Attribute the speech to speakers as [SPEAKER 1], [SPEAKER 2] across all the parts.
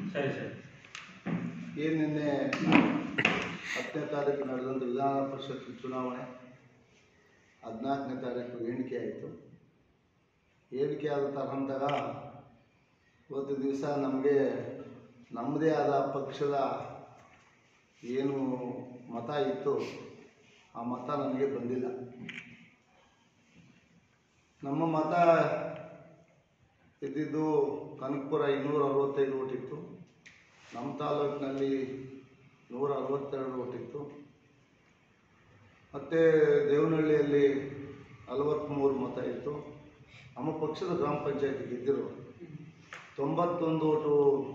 [SPEAKER 1] ಸರಿ ಸರಿ
[SPEAKER 2] ಏನು ನಿನ್ನೆ ಹತ್ತನೇ ತಾರೀಕು ನಡೆದಂಥ ವಿಧಾನ ಪರಿಷತ್ ಚುನಾವಣೆ ಹದಿನಾಲ್ಕನೇ ತಾರೀಕು ಎಣಿಕೆ ಆಯಿತು ಎಣಿಕೆ ಆದ ತಗೊಂಡಾಗ ಇವತ್ತು ದಿವಸ ನಮಗೆ ನಮ್ಮದೇ ಆದ ಪಕ್ಷದ ಏನು ಮತ ಇತ್ತು ಆ ಮತ ನನಗೆ ಬಂದಿಲ್ಲ ನಮ್ಮ ಮತ ಇದ್ದಿದ್ದು ಕನಕಪುರ ಇನ್ನೂರ ಅರವತ್ತೈದು ಓಟ್ ಇತ್ತು ನಮ್ಮ ತಾಲೂಕಿನಲ್ಲಿ ನೂರ ಅರವತ್ತೆರಡು ಓಟ್ ಇತ್ತು ಮತ್ತು ದೇವನಹಳ್ಳಿಯಲ್ಲಿ ನಲವತ್ತ್ಮೂರು ಮತ ಇತ್ತು ನಮ್ಮ ಪಕ್ಷದ ಗ್ರಾಮ ಪಂಚಾಯತಿ ಗೆದ್ದಿರು ತೊಂಬತ್ತೊಂದು ಓಟು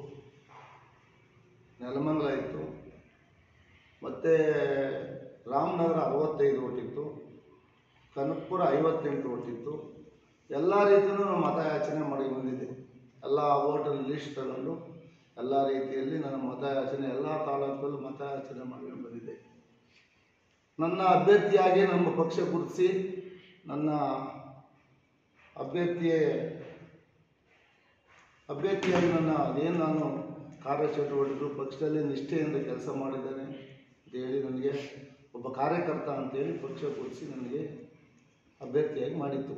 [SPEAKER 2] ನೆಲಮಂಗಲ ಇತ್ತು ಮತ್ತು ರಾಮನಗರ ಅರವತ್ತೈದು ಓಟ್ ಇತ್ತು ಕನಕಪುರ ಐವತ್ತೆಂಟು ಓಟ್ ಇತ್ತು ಎಲ್ಲ ರೀತಿಯೂ ನಾನು ಮತಯಾಚನೆ ಮಾಡಿ ಬಂದಿದ್ದೆ ಎಲ್ಲ ಓಟರ್ ಲಿಸ್ಟ್ ತಗೊಂಡು ಎಲ್ಲ ರೀತಿಯಲ್ಲಿ ನಾನು ಮತಯಾಚನೆ ಎಲ್ಲ ತಾಲೂಕಲ್ಲೂ ಮತಯಾಚನೆ ಮಾಡ್ಕೊಂಡು ಬಂದಿದ್ದೆ ನನ್ನ ಅಭ್ಯರ್ಥಿಯಾಗಿ ನಮ್ಮ ಪಕ್ಷ ಗುರುತಿಸಿ ನನ್ನ ಅಭ್ಯರ್ಥಿಯೇ ಅಭ್ಯರ್ಥಿಯಾಗಿ ನನ್ನ ಏನು ನಾನು ಕಾರ್ಯಚಟುವಟಿಕೆಗಳು ಪಕ್ಷದಲ್ಲಿ ನಿಷ್ಠೆಯಿಂದ ಕೆಲಸ ಮಾಡಿದ್ದೇನೆ ಅಂತ ಹೇಳಿ ನನಗೆ ಒಬ್ಬ ಕಾರ್ಯಕರ್ತ ಅಂತೇಳಿ ಪಕ್ಷ ಗುರುತಿಸಿ ನನಗೆ ಅಭ್ಯರ್ಥಿಯಾಗಿ ಮಾಡಿತ್ತು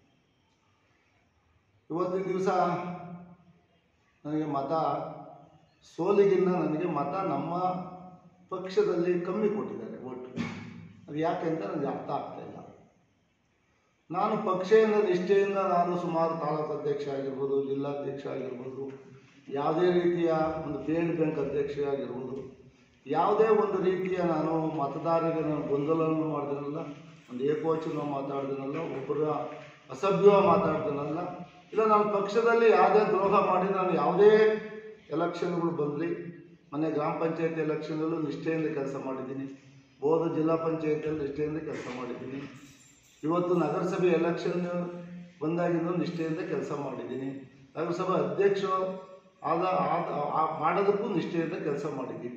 [SPEAKER 2] ಇವತ್ತಿನ ದಿವಸ ನನಗೆ ಮತ ಸೋಲಿಗಿನ್ನ ನನಗೆ ಮತ ನಮ್ಮ ಪಕ್ಷದಲ್ಲಿ ಕಮ್ಮಿ ಕೊಟ್ಟಿದ್ದಾರೆ ಒಟ್ಟು ಅದು ಯಾಕೆ ಅಂತ ನನಗೆ ಅರ್ಥ ಆಗ್ತಾ ಇಲ್ಲ ನಾನು ಪಕ್ಷದಿಂದ ನಿಷ್ಠೆಯಿಂದ ನಾನು ಸುಮಾರು ತಾಲೂಕು ಅಧ್ಯಕ್ಷ ಆಗಿರ್ಬೋದು ಜಿಲ್ಲಾಧ್ಯಕ್ಷ ಆಗಿರ್ಬೋದು ಯಾವುದೇ ರೀತಿಯ ಒಂದು ಪೇಂಟ್ ಬ್ಯಾಂಕ್ ಅಧ್ಯಕ್ಷ ಆಗಿರ್ಬೋದು ಯಾವುದೇ ಒಂದು ರೀತಿಯ ನಾನು ಮತದಾರರಿಗೆ ನಾನು ಗೊಂದಲವನ್ನು ಮಾಡ್ತೀನಲ್ಲ ಒಂದು ಏಕವಚನ ಮಾತಾಡ್ತೀನಲ್ಲ ಒಬ್ಬರ ಅಸಭ್ಯ ಮಾತಾಡ್ತೀನಲ್ಲ ಇಲ್ಲ ನನ್ನ ಪಕ್ಷದಲ್ಲಿ ಯಾವುದೇ ದ್ರೋಹ ಮಾಡಿ ನಾನು ಯಾವುದೇ ಎಲೆಕ್ಷನ್ಗಳು ಬಂದಲಿ ಮೊನ್ನೆ ಗ್ರಾಮ ಪಂಚಾಯತ್ ಎಲೆಕ್ಷನಲ್ಲೂ ನಿಷ್ಠೆಯಿಂದ ಕೆಲಸ ಮಾಡಿದ್ದೀನಿ ಬೋಧ ಜಿಲ್ಲಾ ಪಂಚಾಯತಿಯಲ್ಲಿ ನಿಷ್ಠೆಯಿಂದ ಕೆಲಸ ಮಾಡಿದ್ದೀನಿ ಇವತ್ತು ನಗರಸಭೆ ಎಲೆಕ್ಷನ್ ಬಂದಾಗಿಂದ ನಿಷ್ಠೆಯಿಂದ ಕೆಲಸ ಮಾಡಿದ್ದೀನಿ ನಗರಸಭೆ ಅಧ್ಯಕ್ಷ ಆದ ಆದ ಆ- ಮಾಡೋದಕ್ಕೂ ನಿಷ್ಠೆಯಿಂದ ಕೆಲಸ ಮಾಡಿದ್ದೀನಿ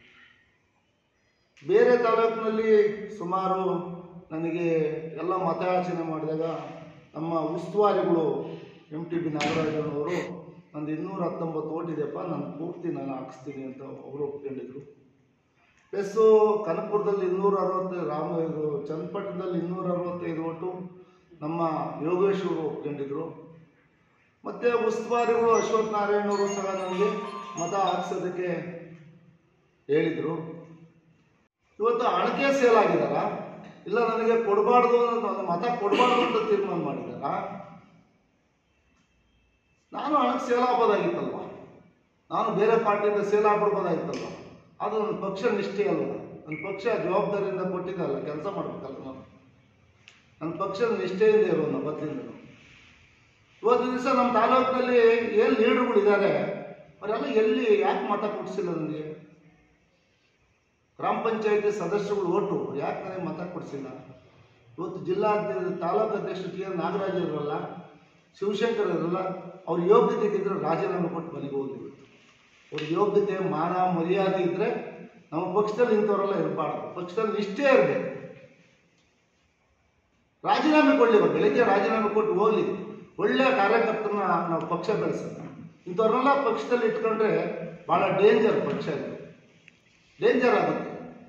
[SPEAKER 2] ಬೇರೆ ತಾಲೂಕಿನಲ್ಲಿ ಸುಮಾರು ನನಗೆ ಎಲ್ಲ ಮತಯಾಚನೆ ಮಾಡಿದಾಗ ನಮ್ಮ ಉಸ್ತುವಾರಿಗಳು ಎಂ ಟಿ ಬಿ ನಾಗರಾಜನವರು ನಂದು ಇನ್ನೂರ ಹತ್ತೊಂಬತ್ತು ಓಟ್ ಇದೆಯಪ್ಪ ನಾನು ಪೂರ್ತಿ ನಾನು ಹಾಕಿಸ್ತೀನಿ ಅಂತ ಅವರು ಒಪ್ಕೊಂಡಿದ್ರು ಪ್ಲಸ್ಸು ಕನಕಪುರದಲ್ಲಿ ಇನ್ನೂರ ಅರವತ್ತು ರಾಮ ಇದು ಚನ್ನಪಟ್ಟಣದಲ್ಲಿ ಇನ್ನೂರ ಅರವತ್ತೈದು ಓಟು ನಮ್ಮ ಯೋಗೇಶ್ವರು ಒಪ್ಕೊಂಡಿದ್ರು ಮತ್ತು ಉಸ್ತುವಾರಿಗಳು ಅಶ್ವಥ್ ನಾರಾಯಣವರು ಸಹ ನನಗೆ ಮತ ಹಾಕ್ಸೋದಕ್ಕೆ ಹೇಳಿದರು ಇವತ್ತು ಅಣಕೆ ಸೇಲ್ ಆಗಿದಾರ ಇಲ್ಲ ನನಗೆ ಕೊಡಬಾರ್ದು ನನ್ನ ಮತ ಕೊಡಬಾರ್ದು ಅಂತ ತೀರ್ಮಾನ ಮಾಡಿದಾರ ನಾನು ಹಣಕ್ಕೆ ಸೇಲ್ ಆಗ್ಬೋದಾಗಿತ್ತಲ್ವ ನಾನು ಬೇರೆ ಪಾರ್ಟಿಯಿಂದ ಸೇಲ್ ಆಗ್ಬಿಡ್ಬೋದಾಗಿತ್ತಲ್ವ ಅದು ನನ್ನ ಪಕ್ಷ ನಿಷ್ಠೆ ಅಲ್ವ ನನ್ನ ಪಕ್ಷ ಜವಾಬ್ದಾರಿಯಿಂದ ಕೊಟ್ಟಿದ್ದಲ್ಲ ಕೆಲಸ ಮಾಡ್ಬೇಕಲ್ಲ ನಾನು ನನ್ನ ಪಕ್ಷದ ನಿಷ್ಠೆಯಿಂದ ಇರೋನು ಬದ್ಲಿಂದ ಇವತ್ತು ದಿವಸ ನಮ್ಮ ತಾಲೂಕಿನಲ್ಲಿ ಏನು ಲೀಡರ್ಗಳಿದ್ದಾರೆ ಅವರೆಲ್ಲ ಎಲ್ಲಿ ಯಾಕೆ ಮತ ಕೊಡಿಸಿಲ್ಲ ನನಗೆ ಗ್ರಾಮ ಪಂಚಾಯತಿ ಸದಸ್ಯರುಗಳು ಓಟು ಯಾಕೆ ನನಗೆ ಮತ ಕೊಡಿಸಿಲ್ಲ ಇವತ್ತು ಜಿಲ್ಲಾ ತಾಲೂಕು ಅಧ್ಯಕ್ಷ ಟಿ ಎನ್ ನಾಗರಾಜ್ ಇರಲ್ಲ ಶಿವಶಂಕರ್ ಇರಲ್ಲ ಅವ್ರ ಯೋಗ್ಯತೆ ಇದ್ದರೆ ರಾಜೀನಾಮೆ ಕೊಟ್ಟು ಮನೆಗೆ ಹೋಗಿ ಅವ್ರ ಯೋಗ್ಯತೆ ಮಾನ ಮರ್ಯಾದೆ ಇದ್ದರೆ ನಮ್ಮ ಪಕ್ಷದಲ್ಲಿ ಇಂಥವರೆಲ್ಲ ಇರಬಾರ್ದು ಪಕ್ಷದಲ್ಲಿ ನಿಷ್ಠೆ ಇರಬೇಕು ರಾಜೀನಾಮೆ ಕೊಡಲಿ ಅವ್ರು ಬೆಳಗ್ಗೆ ರಾಜೀನಾಮೆ ಕೊಟ್ಟು ಹೋಗ್ಲಿ ಒಳ್ಳೆಯ ಕಾರ್ಯಕರ್ತರನ್ನ ನಾವು ಪಕ್ಷ ಬೆಳೆಸೋಣ ಇಂಥವ್ರನ್ನೆಲ್ಲ ಪಕ್ಷದಲ್ಲಿ ಇಟ್ಕೊಂಡ್ರೆ ಭಾಳ ಡೇಂಜರ್ ಪಕ್ಷ ಇದು ಡೇಂಜರ್ ಆಗುತ್ತೆ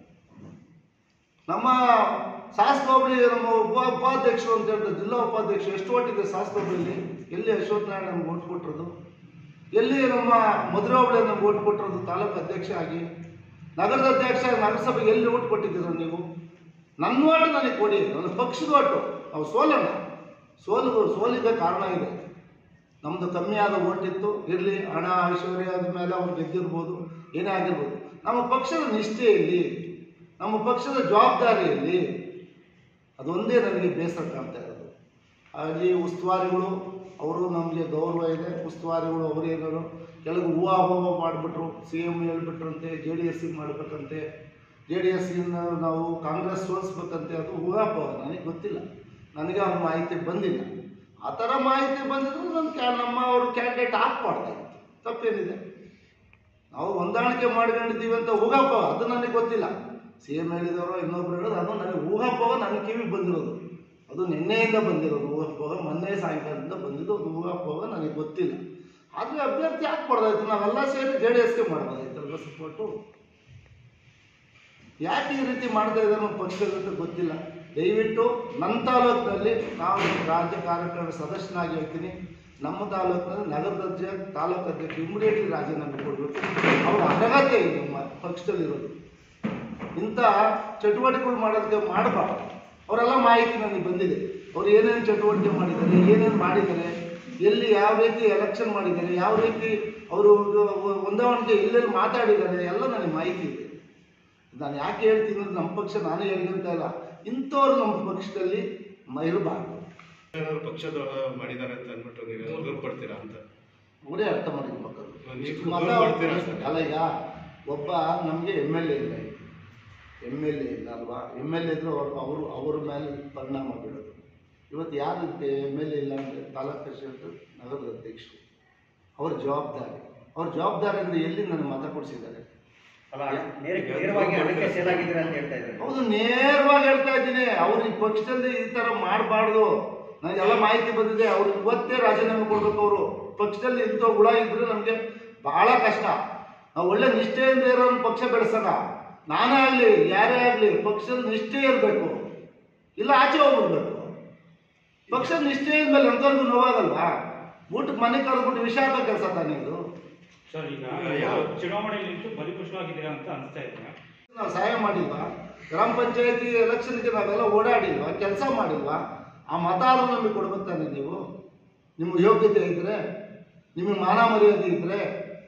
[SPEAKER 2] ನಮ್ಮ ಶಾಸಕ ಹೋಬಳಿ ನಮ್ಮ ಉಪ ಉಪಾಧ್ಯಕ್ಷರು ಅಂತ ಹೇಳ್ತಾರೆ ಜಿಲ್ಲಾ ಉಪಾಧ್ಯಕ್ಷರು ಎಷ್ಟು ಓಟಿದೆ ಶಾಸಕ ಹೋಬಳಿಯಲ್ಲಿ ಎಲ್ಲಿ ಅಶ್ವಥ್ ನಾರಾಯಣ ನಮ್ಗೆ ಓಟ್ ಕೊಟ್ಟಿರೋದು ಎಲ್ಲಿ ನಮ್ಮ ಮಧುರೆ ಹೋಬಳಿ ನಮ್ಗೆ ಓಟ್ ಕೊಟ್ಟಿರೋದು ತಾಲೂಕು ಅಧ್ಯಕ್ಷ ಆಗಿ ನಗರದ ಅಧ್ಯಕ್ಷ ಆಗಿ ನಗರಸಭೆಗೆ ಎಲ್ಲಿ ಓಟ್ ಕೊಟ್ಟಿದ್ದೀರ ನೀವು ನನ್ನ ಓಟು ನನಗೆ ಕೊಡಿ ನನ್ನ ಪಕ್ಷದ ಓಟು ನಾವು ಸೋಲೋಣ ಸೋಲು ಸೋಲಿಗೆ ಕಾರಣ ಇದೆ ನಮ್ಮದು ಕಮ್ಮಿ ಆದ ಓಟ್ ಇತ್ತು ಇರಲಿ ಹಣ ಐಶ್ವರ್ಯ ಮೇಲೆ ಅವ್ರು ಗೆದ್ದಿರ್ಬೋದು ಏನೇ ಆಗಿರ್ಬೋದು ನಮ್ಮ ಪಕ್ಷದ ನಿಷ್ಠೆಯಲ್ಲಿ ನಮ್ಮ ಪಕ್ಷದ ಜವಾಬ್ದಾರಿಯಲ್ಲಿ ಅದೊಂದೇ ನನಗೆ ಬೇಸರ ಕಾಣ್ತಾ ಇರೋದು ಹಾಗಾಗಿ ಉಸ್ತುವಾರಿಗಳು ಅವರು ನಮಗೆ ಗೌರವ ಇದೆ ಉಸ್ತುವಾರಿಗಳು ಅವರು ಏನಾರು ಕೆಲವು ಹೂವಾಹೋಹ ಮಾಡಿಬಿಟ್ರು ಸಿ ಎಮ್ ಹೇಳ್ಬಿಟ್ರಂತೆ ಜೆ ಡಿ ಎಸ್ಸಿಗೆ ಮಾಡಬೇಕಂತೆ ಜೆ ಡಿ ಎಸ್ಸಿನ ನಾವು ಕಾಂಗ್ರೆಸ್ ಸೋಲಿಸ್ಬೇಕಂತೆ ಅದು ಊಹಾಪೋಹ ನನಗೆ ಗೊತ್ತಿಲ್ಲ ನನಗೆ ಅವ್ರ ಮಾಹಿತಿ ಬಂದಿಲ್ಲ ಆ ಥರ ಮಾಹಿತಿ ಬಂದಿದ್ರು ನನ್ನ ಕ್ಯಾ ನಮ್ಮ ಅವರು ಕ್ಯಾಂಡಿಡೇಟ್ ಹಾಕ್ಬಾರ್ದಾಗಿತ್ತು ತಪ್ಪೇನಿದೆ ನಾವು ಹೊಂದಾಣಿಕೆ ಮಾಡ್ಕೊಂಡಿದ್ದೀವಿ ಅಂತ ಊಹಾಪೋಹ ಅದು ನನಗೆ ಗೊತ್ತಿಲ್ಲ ಸಿ ಎಮ್ ಹೇಳಿದವರು ಇನ್ನೊಬ್ರು ಹೇಳೋದು ಅದು ನನಗೆ ಊಹಾಪೋಹ ನನ್ನ ಕಿವಿಗೆ ಬಂದಿರೋದು ಅದು ನಿನ್ನೆಯಿಂದ ಬಂದಿರೋದು ಊಹಾಪೋಹ ಮೊನ್ನೆ ಸಾಯಂಕಾಲದಿಂದ ಬಂದಿದ್ದು ಅದು ಊಹಾಪೋಹ ನನಗೆ ಗೊತ್ತಿಲ್ಲ ಆದರೆ ಅಭ್ಯರ್ಥಿ ಯಾಕೆ ಕೊಡೋದಾಯ್ತು ನಾವೆಲ್ಲ ಸೇರಿ ಜೆ ಡಿ ಎಸ್ಗೆ ಮಾಡ್ಬೋದಾಯ್ತಲ್ವ ಸಪೋರ್ಟು ಯಾಕೆ ಈ ರೀತಿ ಮಾಡ್ತಾ ಇದ್ದಾರೆ ನಮ್ಮ ಪಕ್ಷದ ಗೊತ್ತಿಲ್ಲ ದಯವಿಟ್ಟು ನನ್ನ ತಾಲೂಕಿನಲ್ಲಿ ನಾವು ರಾಜ್ಯ ಕಾರ್ಯಕಾರಿಣಿ ಸದಸ್ಯನಾಗಿ ಹೇಳ್ತೀನಿ ನಮ್ಮ ತಾಲೂಕಿನಲ್ಲಿ ನಗರ ದರ್ಜೆ ತಾಲೂಕು ಅಧ್ಯಕ್ಷ ಇಮಿಡಿಯೇಟ್ಲಿ ರಾಜೀನಾಮೆ ಕೊಡಬೇಕು ಅವ್ರ ಅರ್ಹತೆ ಇದೆ ನಮ್ಮ ಪಕ್ಷದಲ್ಲಿರೋದು ಇಂಥ ಚಟುವಟಿಕೆಗಳು ಮಾಡೋದಕ್ಕೆ ಮಾಡಬಾರ್ದು ಅವರೆಲ್ಲ ಮಾಹಿತಿ ನನಗೆ ಬಂದಿದೆ ಅವ್ರು ಏನೇನು ಚಟುವಟಿಕೆ ಮಾಡಿದ್ದಾರೆ ಏನೇನು ಮಾಡಿದ್ದಾರೆ ಎಲ್ಲಿ ಯಾವ ರೀತಿ ಎಲೆಕ್ಷನ್ ಮಾಡಿದ್ದಾರೆ ಯಾವ ರೀತಿ ಅವರು ಹೊಂದಾವಣಿಗೆ ಎಲ್ಲೆಲ್ಲಿ ಮಾತಾಡಿದ್ದಾರೆ ಎಲ್ಲ ನನಗೆ ಮಾಹಿತಿ ಇದೆ ನಾನು ಯಾಕೆ ಹೇಳ್ತೀನಿ ಅಂದ್ರೆ ನಮ್ಮ ಪಕ್ಷ ನಾನೇ ಹೇಳ್ಕೊಂತ ಇಲ್ಲ ಇಂಥವ್ರು ನಮ್ಮ ಪಕ್ಷದಲ್ಲಿ ಮ- ಇರಬಾರ್ದು
[SPEAKER 1] ಏನಾದ್ರು ಪಕ್ಷದ್ರೋಹ ಮಾಡಿದ್ದಾರೆ ಅಂತ ಅಂದ್ಬಿಟ್ಟು ನೀವು ದೂರು ಕೊಡ್ತೀರಾ ಅಂತ
[SPEAKER 2] ಅವರೇ ಅರ್ಥ ಮಾಡಿರ್ಬೇಕು
[SPEAKER 1] ನೀವು
[SPEAKER 2] ಮತ
[SPEAKER 1] ದೂರು ಕೊಡ್ತೀರಾ ಸರ್?
[SPEAKER 2] ಅಲ್ಲ ಈಗ ಒಬ್ಬ ನಮಗೆ ಎಮ್ ಎಲ್ ಎ ಇಲ್ಲ ಎಮ್ ಎಲ್ ಎ ಇಲ್ಲ ಅಲ್ವಾ ಎಮ್ ಎಲ್ ಎ ಇದ್ರೆ ಅವ್ರು ಅವರು ಅವ್ರ ಮೇಲೆ ಪರಿಣಾಮ ಬೀಳೋದು ಇವತ್ತು ಯಾರಂತೆ ಎಮ್ ಎಲ್ ಎ ಇಲ್ಲ ಅಂದರೆ ತಾಲೂಕು ಪ್ರೆಸಿಡೆಂಟ್ ನಗರದ ಅಧ್ಯಕ್ಷರು ಅವ್ರ ಜವಾಬ್ದಾರಿ ಅವ್ರ ಜವಾಬ್ದಾರಿ ಅಂದರೆ ಎಲ್ಲಿ ನನಗೆ ಮತ ಕೊಡಿಸಿದ್ದಾರೆ
[SPEAKER 3] ಅಲ್ಲ ನೇರ ನೇರವಾಗಿ ಹಣಕ್ಕೆ ಸೇಲ್ ಆಗಿದ್ದೀರಾ ಅಂತ ಹೇಳ್ತಾ ಇದ್ದಾರೆ
[SPEAKER 2] ಹೌದು ನೇರವಾಗಿ ಹೇಳ್ತಾ ಇದ್ದೀನಿ ಅವ್ರು ಈ ಪಕ್ಷದಲ್ಲಿ ಈ ಥರ ಮಾಡಬಾರ್ದು ನನಗೆಲ್ಲ ಮಾಹಿತಿ ಬಂದಿದೆ ಅವ್ರು ಇವತ್ತೇ ರಾಜೀನಾಮೆ ಕೊಡ್ಬೇಕು ಅವರು ಪಕ್ಷದಲ್ಲಿ ಇಂಥ ಹುಳ ಇದ್ರೆ ನಮಗೆ ಬಹಳ ಕಷ್ಟ ನಾವು ಒಳ್ಳೆ ನಿಷ್ಠೆಯಿಂದ ಇರೋ ಪಕ್ಷ ಬೆಳೆಸೋಣ ನಾನೇ ಆಗಲಿ ಯಾರೇ ಆಗಲಿ ಪಕ್ಷದ ನಿಷ್ಠೆ ಇರಬೇಕು ಇಲ್ಲ ಆಚೆ ಹೋಗ್ಬಿಡ್ಬೇಕು ಪಕ್ಷದ ನಿಷ್ಠೆ ಇದ್ಮೇಲೆ ಎಂಥವ್ರಿಗೂ ನೋವಾಗಲ್ವಾ ಊಟಕ್ಕೆ ಮನೆ ಕರೆದ್ಬಿಟ್ಟು ವಿಷ ಹಾಕೋ ಕೆಲಸ ತಾನೇ ಇದು
[SPEAKER 4] ಸರ್ ಈಗ
[SPEAKER 1] ಯಾವ-
[SPEAKER 4] ಚುನಾವಣೆಯಲ್ಲಿ ನಿಂತು ಬಲಿಪಶುವಾಗಿದ್ದೀರಾ ಅಂತ ಅನಿಸ್ತಾ ಇದೆ
[SPEAKER 2] ನಾವು ಸಹಾಯ ಮಾಡಿಲ್ವಾ ಗ್ರಾಮ ಪಂಚಾಯತಿ ಎಲೆಕ್ಷನ್ಗೆ ನಾವೆಲ್ಲ ಓಡಾಡಿಲ್ವಾ ಕೆಲಸ ಮಾಡಿಲ್ವಾ ಆ ಮತ ಆದ್ರೂ ನಮಗೆ ಕೊಡ್ಬೇಕು ತಾನೆ ನೀವು ನಿಮ್ಮ ಯೋಗ್ಯತೆ ಇದ್ರೆ ನಿಮಗೆ ಮಾನ ಮರ್ಯಾದೆ ಇದ್ರೆ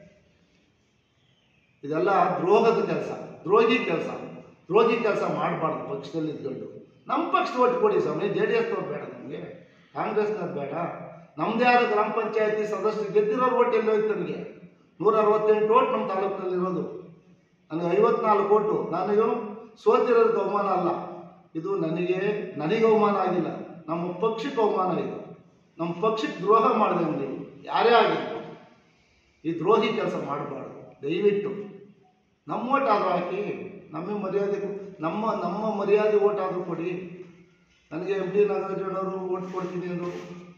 [SPEAKER 2] ಇದೆಲ್ಲ ದ್ರೋಹದ ಕೆಲಸ ದ್ರೋಹಿ ಕೆಲಸ ದ್ರೋಹಿ ಕೆಲಸ ಮಾಡಬಾರ್ದು ಪಕ್ಷದಲ್ಲಿ ಇದ್ಕೊಂಡು ನಮ್ಮ ಪಕ್ಷದ ಒಟ್ಟು ಕೊಡಿ ಸ್ವಾಮಿ ಜೆ ಡಿ ಎಸ್ನವ್ರು ಬೇಡ ನಮಗೆ ಕಾಂಗ್ರೆಸ್ನವ್ರು ಬೇಡ ನಮ್ಮದೇ ಆದ ಗ್ರಾಮ ಪಂಚಾಯತಿ ಸದಸ್ಯರು ಗೆದ್ದಿರೋರು ಓಟ್ ಎಲ್ಲಿ ಹೋಯ್ತು ನನಗೆ ನೂರ ಅರವತ್ತೆಂಟು ಓಟ್ ನಮ್ಮ ತಾಲೂಕಿನಲ್ಲಿರೋದು ನನಗೆ ಐವತ್ನಾಲ್ಕು ಓಟು ನಾನು ಸೋತಿರೋದಕ್ಕೆ ಅವಮಾನ ಅಲ್ಲ ಇದು ನನಗೆ ನನಗೆ ಅವಮಾನ ಆಗಿಲ್ಲ ನಮ್ಮ ಪಕ್ಷಕ್ಕೆ ಅವಮಾನ ಇದು ನಮ್ಮ ಪಕ್ಷಕ್ಕೆ ದ್ರೋಹ ಮಾಡಿದೆ ನೀವು ಯಾರೇ ಆಗಿತ್ತು ಈ ದ್ರೋಹಿ ಕೆಲಸ ಮಾಡಬಾರ್ದು ದಯವಿಟ್ಟು ನಮ್ಮ ಓಟ್ ಆದರೂ ಹಾಕಿ ನಮಗೆ ಮರ್ಯಾದೆ ಕೊ- ನಮ್ಮ ನಮ್ಮ ಮರ್ಯಾದೆ ಓಟ್ ಆದರೂ ಕೊಡಿ ನನಗೆ ಎಂ ಟಿ ನಾಗರಾಜನವರು ಓಟ್ ಕೊಡ್ತೀನಿ ಅಂದರು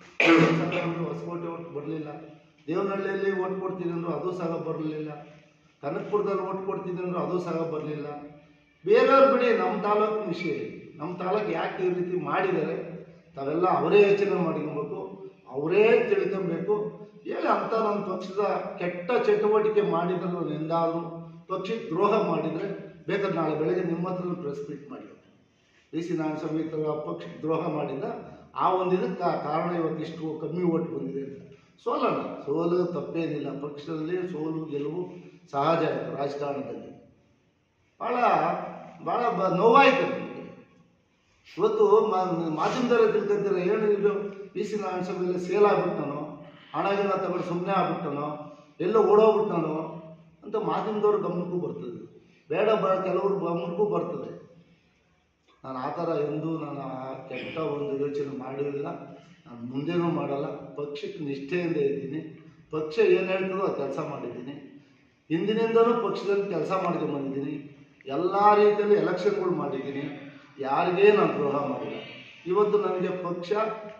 [SPEAKER 2] ಹೊಸಕೋಟೆ ಓಟ್ ಬರಲಿಲ್ಲ ದೇವನಹಳ್ಳಿಯಲ್ಲಿ ಓಟ್ ಕೊಡ್ತೀನಿ ಅಂದರು ಅದು ಸಹ ಬರಲಿಲ್ಲ ಕನಕಪುರದಲ್ಲಿ ಓಟ್ ಕೊಡ್ತೀನಿ ಅಂದರು ಅದು ಸಹ ಬರಲಿಲ್ಲ ಬೇರೆಯವ್ರು ಬಿಡಿ ನಮ್ಮ ತಾಲೂಕು ವಿಷಯ ನಮ್ಮ ತಾಲೂಕು ಯಾಕೆ ಈ ರೀತಿ ಮಾಡಿದ್ದಾರೆ ತಾವೆಲ್ಲ ಅವರೇ ಯೋಚನೆ ಮಾಡ್ಕೊಬೇಕು ಅವರೇ ತಿಳ್ಕೊಬೇಕು ಹೇಳಿ ಅಂತ ನನ್ನ ಪಕ್ಷದ ಕೆಟ್ಟ ಚಟುವಟಿಕೆ ಮಾಡಿದ್ರೆ ನಾನು ಎಂದಾದ್ರು ಪಕ್ಷಕ್ಕೆ ದ್ರೋಹ ಮಾಡಿದರೆ ಬೇಕಾದ್ರೆ ನಾಳೆ ಬೆಳಗ್ಗೆ ನಿಮ್ಮ ಹತ್ರ ಪ್ರೆಸ್ ಮೀಟ್ ಮಾಡಿ ಡಿ ಸಿ ನಾರಾಯಣ ಸ್ವಾಮಿ ಥರ ಪಕ್ಷಕ್ಕೆ ದ್ರೋಹ ಮಾಡಿದ ಆ ಒಂದು ಇದಕ್ಕೆ ಕಾರಣ ಇವತ್ತು ಇಷ್ಟು ಕಮ್ಮಿ ಓಟ್ ಬಂದಿದೆ ಅಂತ ಸೋಲೋಣ ಸೋಲು ತಪ್ಪೇನಿಲ್ಲ ಪಕ್ಷದಲ್ಲಿ ಸೋಲು ಗೆಲುವು ಸಹಜ ಆಯಿತು ರಾಜಕಾರಣದಲ್ಲಿ ಭಾಳ ಭಾಳ ಬ ನೋವಾಯಿತು ನನಗೆ ಇವತ್ತು ಮಾ- ಮಾಧ್ಯಮದವರೇ ತಿಳ್ಕೊಂತಾರೆ ಏನು ಇದು D C Narayanaswamy sale ಆಗ್ಬಿಟ್ಟನೋ ಹಣಗೆಲ್ಲ ತಗೊಂಡು ಸುಮ್ಮನೆ ಆಗ್ಬಿಟ್ಟನೋ ಎಲ್ಲೋ ಓಡೋಗ್ಬಿಟ್ಟನೋ ಅಂತ ಮಾಧ್ಯಮದವ್ರ ಗಮನಕ್ಕೂ ಬರ್ತದೆ ಬೇಡ ಬ ಕೆಲವ್ರ ಗಮನಕ್ಕೂ ಬರ್ತದೆ ನಾನು ಆ ಥರ ಎಂದೂ ನಾನು ಆ ಕೆಟ್ಟ ಒಂದು ಯೋಚನೆ ಮಾಡಿರಲಿಲ್ಲ ನಾನು ಮುಂದೇನೂ ಮಾಡಲ್ಲ ಪಕ್ಷಕ್ಕೆ ನಿಷ್ಠೆಯಿಂದ ಇದ್ದೀನಿ ಪಕ್ಷ ಏನು ಹೇಳ್ತದೋ ಆ ಕೆಲಸ ಮಾಡಿದ್ದೀನಿ ಹಿಂದಿನಿಂದಲೂ ಪಕ್ಷದಲ್ಲಿ ಕೆಲಸ ಮಾಡ್ಕೊಂಡು ಬಂದಿದ್ದೀನಿ ಎಲ್ಲ ರೀತಿಯಲ್ಲಿ ಎಲೆಕ್ಷನ್ಗಳು ಮಾಡಿದ್ದೀನಿ ಯಾರಿಗೇ ನಾನು ದ್ರೋಹ ಮಾಡಿಲ್ಲ ಇವತ್ತು ನನಗೆ ಪಕ್ಷ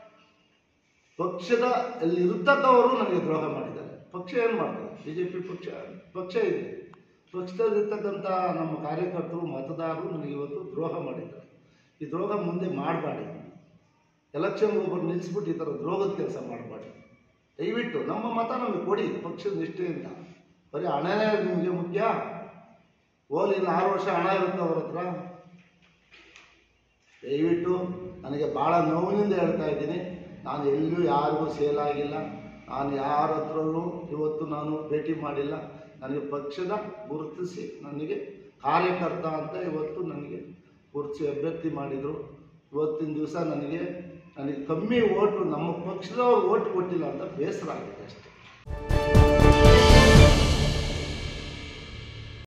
[SPEAKER 2] ಪಕ್ಷದ ಅಲ್ಲಿ ಇರ್ತಕ್ಕವರು ನನಗೆ ದ್ರೋಹ ಮಾಡಿದ್ದಾರೆ ಪಕ್ಷ ಏನು ಮಾಡ್ತಾರೆ ಬಿ ಜೆ ಪಿ ಪಕ್ಷ ಪಕ್ಷ ಇದೆ ಪಕ್ಷದಲ್ಲಿರ್ತಕ್ಕಂಥ ನಮ್ಮ ಕಾರ್ಯಕರ್ತರು ಮತದಾರರು ನನಗೆ ಇವತ್ತು ದ್ರೋಹ ಮಾಡಿದ್ದಾರೆ ಈ ದ್ರೋಹ ಮುಂದೆ ಮಾಡಬಾರ್ದು ಎಲೆಕ್ಷನ್ಗೆ ಒಬ್ಬರು ನಿಲ್ಲಿಸ್ಬಿಟ್ಟು ಈ ಥರ ದ್ರೋಹದ ಕೆಲಸ ಮಾಡಬಾರ್ದು ದಯವಿಟ್ಟು ನಮ್ಮ ಮತ ನಮಗೆ ಕೊಡಿ ಪಕ್ಷದ ನಿಷ್ಠೆಯಿಂದ ಬರೀ ಹಣನೇ ನಿಮಗೆ ಮುಖ್ಯ ಹೋಗ್ಲಿ ಇನ್ನು ಆರು ವರ್ಷ ಹಣ ಇರುತ್ತೆ ಅವ್ರ ಹತ್ರ ದಯವಿಟ್ಟು ನನಗೆ ಭಾಳ ನೋವಿನಿಂದ ಹೇಳ್ತಾ ಇದ್ದೀನಿ ನಾನು ಎಲ್ಲೂ ಯಾರಿಗೂ ಸೇಲ್ ಆಗಿಲ್ಲ ನಾನು ಯಾರ ಹತ್ರನೂ ಇವತ್ತು ನಾನು ಭೇಟಿ ಮಾಡಿಲ್ಲ ನನಗೆ ಪಕ್ಷದ ಗುರುತಿಸಿ ನನಗೆ ಕಾರ್ಯಕರ್ತ ಅಂತ ಇವತ್ತು ನನಗೆ ಗುರುತಿಸಿ ಅಭ್ಯರ್ಥಿ ಮಾಡಿದರು ಇವತ್ತಿನ ದಿವಸ ನನಗೆ ನನಗೆ ಕಮ್ಮಿ ಓಟು ನಮ್ಮ ಪಕ್ಷದವ್ರು ಓಟ್ ಕೊಟ್ಟಿಲ್ಲ ಅಂತ ಬೇಸರ ಆಗಿದೆ ಅಷ್ಟೇ